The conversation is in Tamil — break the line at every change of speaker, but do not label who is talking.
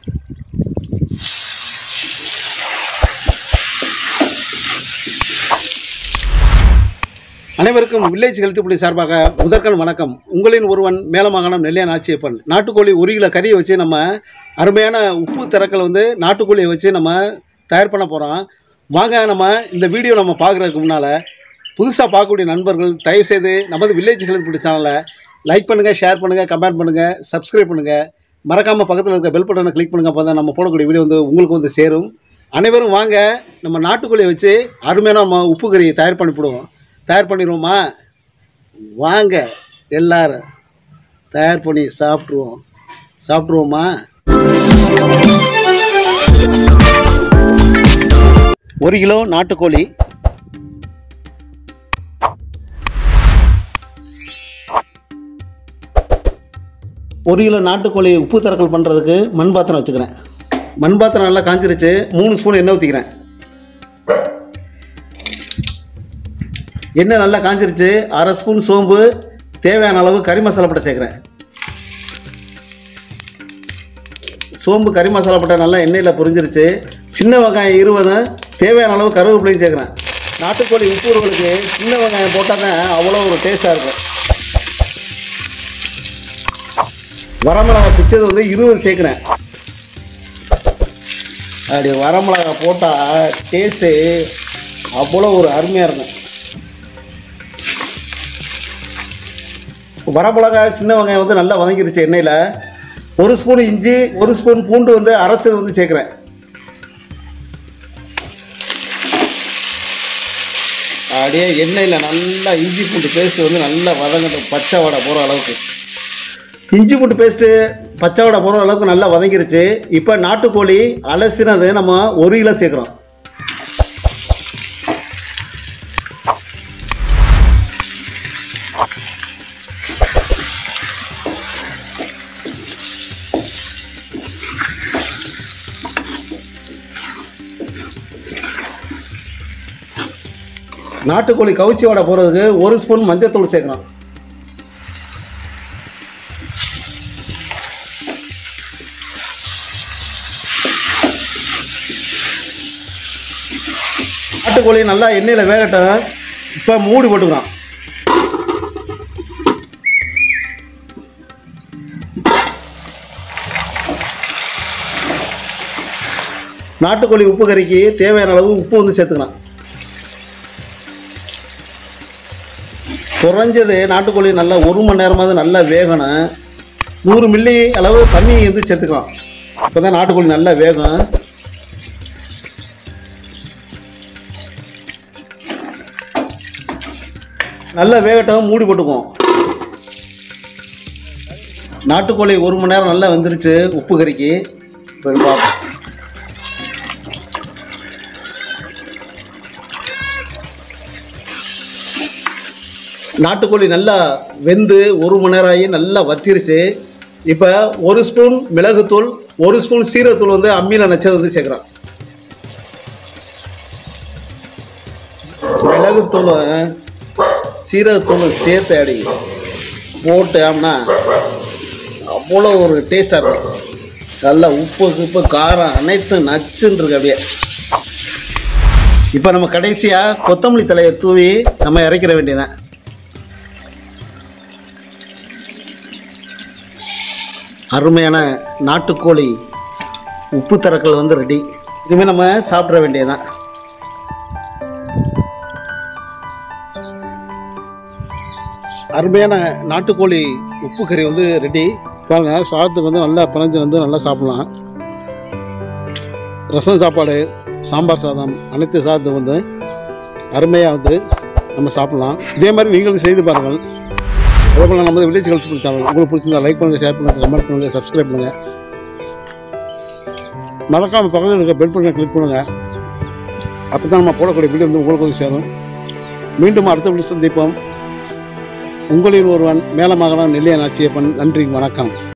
அனைவருக்கும் வில்லேஜ் ஹெல்த் புள்ளி சார்பாக முதற்கண் வணக்கம் உங்களின் ஒருவன் மேலமாகாணம் நெல்லையான் ஆட்சியப்பன் நாட்டுக்கோழி ஒரு கிலோ கறியை வச்சு நம்ம அருமையான உப்பு திறக்கல் வந்து நாட்டுக்கோழியை வச்சு நம்ம தயார் பண்ண போகிறோம் வாங்க நம்ம இந்த வீடியோ நம்ம பார்க்குறதுக்கு முன்னால் புதுசாக பார்க்கக்கூடிய நண்பர்கள் தயவுசெய்து நமது வில்லேஜ் ஹெல்த் புள்ளி சேனலை லைக் பண்ணுங்கள் ஷேர் பண்ணுங்கள் கமெண்ட் பண்ணுங்கள் சப்ஸ்கிரைப் பண்ணுங்கள் மறக்காமல் பக்கத்தில் இருக்க பெல் பட்டனை கிளிக் பண்ணுங்கள் அப்போ தான் நம்ம போடக்கூடிய வீடியோ வந்து உங்களுக்கு வந்து சேரும் அனைவரும் வாங்க நம்ம நாட்டுக்கோழியை வச்சு அருமையான நம்ம உப்பு கறியை தயார் பண்ணி போடுவோம் தயார் பண்ணிடுவோமா வாங்க எல்லாரும் தயார் பண்ணி சாப்பிட்ருவோம் சாப்பிட்ருவோமா ஒரு கிலோ நாட்டுக்கோழி ஒரு கிலோ நாட்டுக்கோழி உப்பு தரக்கல் பண்ணுறதுக்கு மண் பாத்திரம் வச்சுக்கிறேன் மண் பாத்திரம் நல்லா காஞ்சிருச்சு மூணு ஸ்பூன் எண்ணெய் ஊற்றிக்கிறேன் எண்ணெய் நல்லா காஞ்சிருச்சு அரை ஸ்பூன் சோம்பு தேவையான அளவு கறி மசாலா பட்டை சேர்க்குறேன் சோம்பு கறி மசாலா பட்டை நல்லா எண்ணெயில் பொரிஞ்சிருச்சு சின்ன வெங்காயம் இருபது தேவையான அளவு கருவேப்பிலையும் சேர்க்குறேன் நாட்டுக்கோழி உப்புறவங்களுக்கு சின்ன வெங்காயம் போட்டால் தான் அவ்வளோ ஒரு டேஸ்ட்டாக இருக்கும் வரமிளகா பிச்சது வந்து இருபது சேர்க்குறேன் அப்படி வரமிளகா போட்டால் டேஸ்ட்டு அவ்வளோ ஒரு அருமையாக இருக்கும் வரமிளகா சின்ன வெங்காயம் வந்து நல்லா வதங்கிருச்சு எண்ணெயில் ஒரு ஸ்பூன் இஞ்சி ஒரு ஸ்பூன் பூண்டு வந்து அரைச்சது வந்து சேர்க்குறேன் அப்படியே எண்ணெயில் நல்லா இஞ்சி பூண்டு பேஸ்ட்டு வந்து நல்லா வதங்கட்டும் பச்சை வடை போகிற அளவுக்கு இஞ்சி பூண்டு பேஸ்ட்டு பச்சை வடை போகிற அளவுக்கு நல்லா வதங்கிருச்சு இப்போ நாட்டுக்கோழி அலசினது நம்ம ஒரு கிலோ சேர்க்குறோம் நாட்டுக்கோழி கவுச்சி வடை போகிறதுக்கு ஒரு ஸ்பூன் மஞ்சத்தூள் சேர்க்கணும் நாட்டுக்கோழி நல்லா எண்ணெயில் வேகட்டும் இப்போ மூடி போட்டுக்கிறோம் நாட்டுக்கோழி உப்பு கறிக்கு தேவையான அளவு உப்பு வந்து சேர்த்துக்கலாம் குறைஞ்சது நாட்டுக்கோழி நல்லா ஒரு மணி நேரமாவது நல்லா வேகணும் நூறு மில்லி அளவு தண்ணி வந்து சேர்த்துக்கலாம் அப்போ தான் நாட்டுக்கோழி நல்லா வேகும் நல்லா வேகட்டும் மூடி போட்டுக்குவோம் நாட்டுக்கோழி ஒரு மணி நேரம் நல்லா வெந்துருச்சு உப்பு கறிக்கு இப்போ பார்ப்போம் நாட்டுக்கோழி நல்லா வெந்து ஒரு மணி நேரம் ஆகி நல்லா வத்திருச்சு இப்போ ஒரு ஸ்பூன் மிளகுத்தூள் ஒரு ஸ்பூன் சீரகத்தூள் வந்து அம்மியில் நச்சது வந்து சேர்க்குறோம் மிளகுத்தூள் சீரகத்தூள் சேர்த்து அடி போட்டு ஆம்னா அவ்வளோ ஒரு டேஸ்ட்டாக இருக்கும் நல்லா உப்பு உப்பு காரம் அனைத்தும் நச்சுன்னு இருக்கு அப்படியே இப்போ நம்ம கடைசியாக கொத்தமல்லி தலையை தூவி நம்ம இறக்கிற வேண்டியதான் அருமையான நாட்டுக்கோழி உப்பு தரக்கல் வந்து ரெடி இனிமேல் நம்ம சாப்பிட வேண்டியதுதான் அருமையான நாட்டுக்கோழி உப்பு கறி வந்து ரெடி பாருங்க சாதத்துக்கு வந்து நல்லா பிணைஞ்சு வந்து நல்லா சாப்பிடலாம் ரசம் சாப்பாடு சாம்பார் சாதம் அனைத்து சாதத்துக்கு வந்து அருமையாக வந்து நம்ம சாப்பிடலாம் இதே மாதிரி நீங்களும் செய்து பாருங்கள் அதே போல் நம்ம வில்லேஜ் ஹெல்த் சேனல் உங்களுக்கு பிடிச்சிருந்தா லைக் பண்ணுங்கள் ஷேர் பண்ணுங்கள் கமெண்ட் பண்ணுங்கள் சப்ஸ்கிரைப் பண்ணுங்கள் மறக்காமல் பக்கத்தில் இருக்க பெல் பட்டனை கிளிக் பண்ணுங்கள் அப்போ தான் நம்ம போடக்கூடிய வீடியோ வந்து உங்களுக்கு வந்து சேரும் மீண்டும் அடுத்த வீடியோ சந்திப்போம் உங்களில் ஒருவன் மேலமாக நெல்லியன் ஆட்சியப்பன் நன்றி வணக்கம்